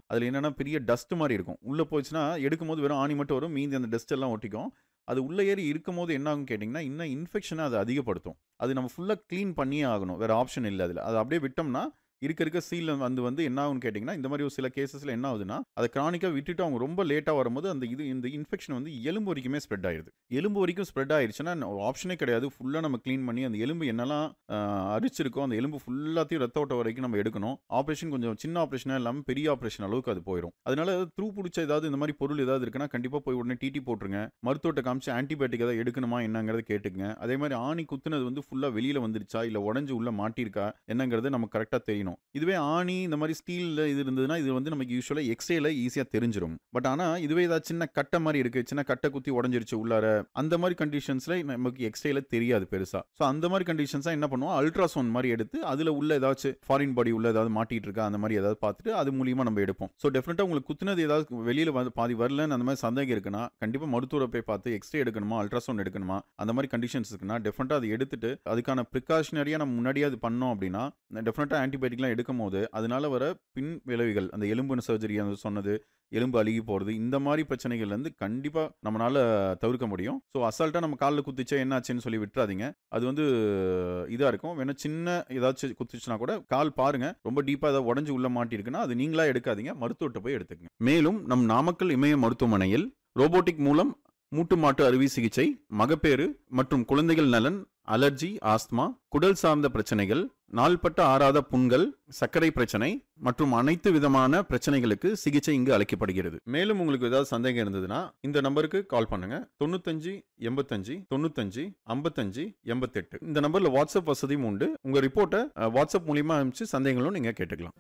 அதில் என்னன்னா பெரிய டஸ்ட் மாதிரி இருக்கும் உள்ளே போச்சுன்னா எடுக்கும்போது வெறும் ஆணி மட்டும் வரும் மீதி அந்த டஸ்ட் எல்லாம் ஒட்டிக்கும் அது உள்ளே ஏறி இருக்கும்போது என்ன ஆகும் கேட்டிங்கன்னா இன்னும் இன்ஃபெக்ஷனை அது அதிகப்படுத்தும் அது நம்ம ஃபுல்லாக க்ளீன் பண்ணியே ஆகணும் வேறு ஆப்ஷன் இல்லை அதில் அது அப்படியே விட்டோம்னா இருக்க இருக்க சீல் வந்து வந்து என்ன ஆகும்னு கேட்டிங்கன்னா இந்த மாதிரி ஒரு சில கேசஸில் என்ன ஆகுதுன்னா அதை கிரானிக்காக விட்டுட்டு அவங்க ரொம்ப லேட்டாக வரும்போது அந்த இது இந்த இன்ஃபெக்ஷன் வந்து எலும்பு வரைக்குமே ஸ்ப்ரெட் ஆயிடுது எலும்பு வரைக்கும் ஸ்ப்ரெட் ஆயிடுச்சுன்னா ஆப்ஷனே கிடையாது ஃபுல்லாக நம்ம க்ளீன் பண்ணி அந்த எலும்பு என்னெல்லாம் ஆஹ், அரிச்சிருக்கோ அந்த எலும்பு ஃபுல்லாத்தையும் ரத்த ஓட்ட வரைக்கும் நம்ம எடுக்கணும் ஆப்ரேஷன் கொஞ்சம் சின்ன ஆப்ரேஷனாக இல்லாமல் பெரிய ஆப்ரேஷன் அளவுக்கு அது போயிடும் அதனால த்ரூ பிடிச்ச ஏதாவது இந்த மாதிரி பொருள் ஏதாவது இருக்குன்னா கண்டிப்பாக போய் உடனே டிடி போட்டுருங்க மருத்துவத்தை காமிச்சு ஆன்டிபயோட்டிக் ஏதாவது எடுக்கணுமா என்னங்கிறத கேட்டுக்குங்க அதே மாதிரி ஆணி குத்துனது வந்து ஃபுல்லாக வெளியில் வந்துருச்சா இல்லை உடஞ்சி உள்ள மாட்டியிருக்கா என்னங்கிறது நமக்கு கரெக்டாக தெரியணும் இதுவே ஆணி இந்த மாதிரி ஸ்டீலில் இது இருந்ததுன்னா இது வந்து நமக்கு யூஸ்வலாக எக்ஸ்ரேல ஈஸியாக தெரிஞ்சிடும் பட் ஆனால் இதுவே ஏதாவது சின்ன கட்டை மாதிரி இருக்கு சின்ன கட்டை குத்தி உடஞ்சிருச்சு உள்ளார அந்த மாதிரி கண்டிஷன்ஸில் நமக்கு எக்ஸ்ரேல தெரியாது பெருசாக ஸோ அந்த மாதிரி கண்டிஷன்ஸாக என்ன பண்ணுவோம் அல்ட்ராசவுண்ட் மாதிரி எடுத்து அதில் உள்ள ஏதாச்சும் ஃபாரின் பாடி உள்ள ஏதாவது மாட்டிட்டு இருக்கா அந்த மாதிரி ஏதாவது பார்த்துட்டு அது மூலியமா நம்ம எடுப்போம் ஸோ டெஃபினட்டாக உங்களுக்கு குத்துனது ஏதாவது வெளியில் வந்து பாதி வரலன்னு அந்த மாதிரி சந்தேகம் இருக்குன்னா கண்டிப்பாக மருத்துவரை போய் பார்த்து எக்ஸ்ரே எடுக்கணுமா அல்ட்ராசவுண்ட் எடுக்கணுமா அந்த மாதிரி கண்டிஷன்ஸ் இருக்குன்னா டெஃபினட்டாக அதை எடுத்துட்டு அதுக்கான ப்ரிகாஷனரியாக நம்ம முன்னாடியே அது பண்ணோம் அப்படின்னா டெஃபினட்டாக ஆன்டிபயோட்டிக்லாம் எடுக்கும் போது அதனால வர பின் விளைவுகள் அந்த எலும்பு சர்ஜரி சொன்னது எலும்பு அழுகி போகிறது இந்த மாதிரி பிரச்சனைகள் வந்து கண்டிப்பாக நம்மளால தவிர்க்க முடியும் ஸோ அசால்ட்டாக நம்ம காலில் குத்திச்சா என்னாச்சுன்னு சொல்லி விட்டுறாதீங்க அது வந்து இதாக இருக்கும் வேணா சின்ன ஏதாச்சும் குத்துச்சுன்னா கூட கால் பாருங்க ரொம்ப டீப்பாக ஏதாவது உடஞ்சி உள்ள மாட்டிருக்குன்னா அது நீங்களா எடுக்காதீங்க மருத்துவர்கிட்ட போய் எடுத்துக்கங்க மேலும் நம் நாமக்கல் இமய மருத்துவமனையில் ரோபோட்டிக் மூலம் மூட்டு மாட்டு அறுவை சிகிச்சை மகப்பேறு மற்றும் குழந்தைகள் நலன் அலர்ஜி ஆஸ்துமா குடல் சார்ந்த பிரச்சனைகள் நாள்பட்ட ஆறாத புண்கள் சர்க்கரை பிரச்சனை மற்றும் அனைத்து விதமான பிரச்சனைகளுக்கு சிகிச்சை இங்கு அளிக்கப்படுகிறது மேலும் உங்களுக்கு ஏதாவது சந்தேகம் இருந்ததுன்னா இந்த நம்பருக்கு கால் பண்ணுங்க தொண்ணூத்தஞ்சு எண்பத்தஞ்சு தொண்ணூத்தஞ்சு ஐம்பத்தஞ்சு எண்பத்தெட்டு இந்த நம்பர்ல வாட்ஸ்அப் வசதியும் உண்டு உங்க ரிப்போர்ட்டை அஹ், வாட்ஸ்அப் மூலியமா அனுப்பிச்சு சந்தேகங்களும் நீங்க கேட்டுக்கலாம்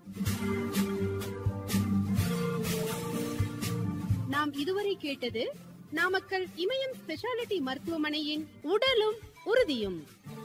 நாம் இதுவரை கேட்டது நாமக்கல் இமயம் ஸ்பெஷாலிட்டி மருத்துவமனையின் உடலும் உறுதியும்